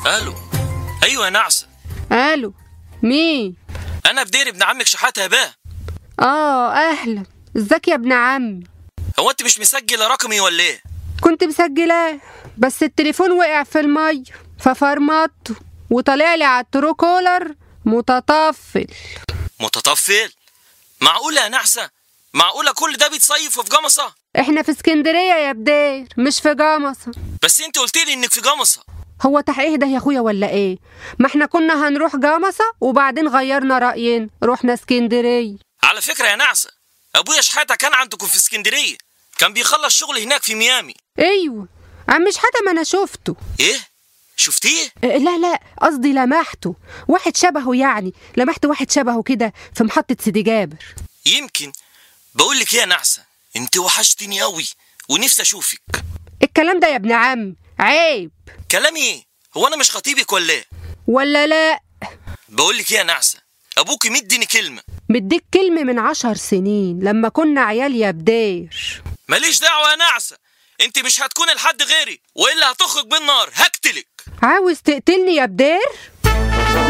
الو ايوه يا نعسه الو مين انا بدير ابن عمك شحاته باه اه اهلا ازيك يا ابن عمي هو انت مش مسجله رقمي ولا ايه كنت مسجلاه بس التليفون وقع في المية ففرمطته وطلع لي على الترو كولر متطفل متطفل معقوله يا نعسه معقوله كل ده بيتصيف في جمصه احنا في اسكندرية يا بدير مش في جمصة بس انت قلت لي انك في جمصه هو تحقيق ده يا اخويا ولا ايه ما احنا كنا هنروح جمصة وبعدين غيرنا رأينا رحنا اسكندرية على فكره يا نعسه ابويا شحاته كان عندكم في اسكندريه كان بيخلص شغل هناك في ميامي ايوه عم مش حدا ما انا شفته ايه شفتيه اه، لا لا قصدي لمحته واحد شبهه يعني لمحت واحد شبهه كده في محطة سيدي جابر يمكن بقول لك ايه يا نعسه انت وحشتني قوي ونفسي اشوفك الكلام ده يا ابن عم عيب كلامي ايه هو انا مش خطيبك ولا ايه ولا لا بقول لك ايه يا نعسه ابوك مديني كلمه مديك كلمة من عشر سنين لما كنا عيال يا بدير ماليش دعوه يا نعسه انت مش هتكون لحد غيري والا هتخرج بالنار هقتلك عاوز تقتلني يا بدير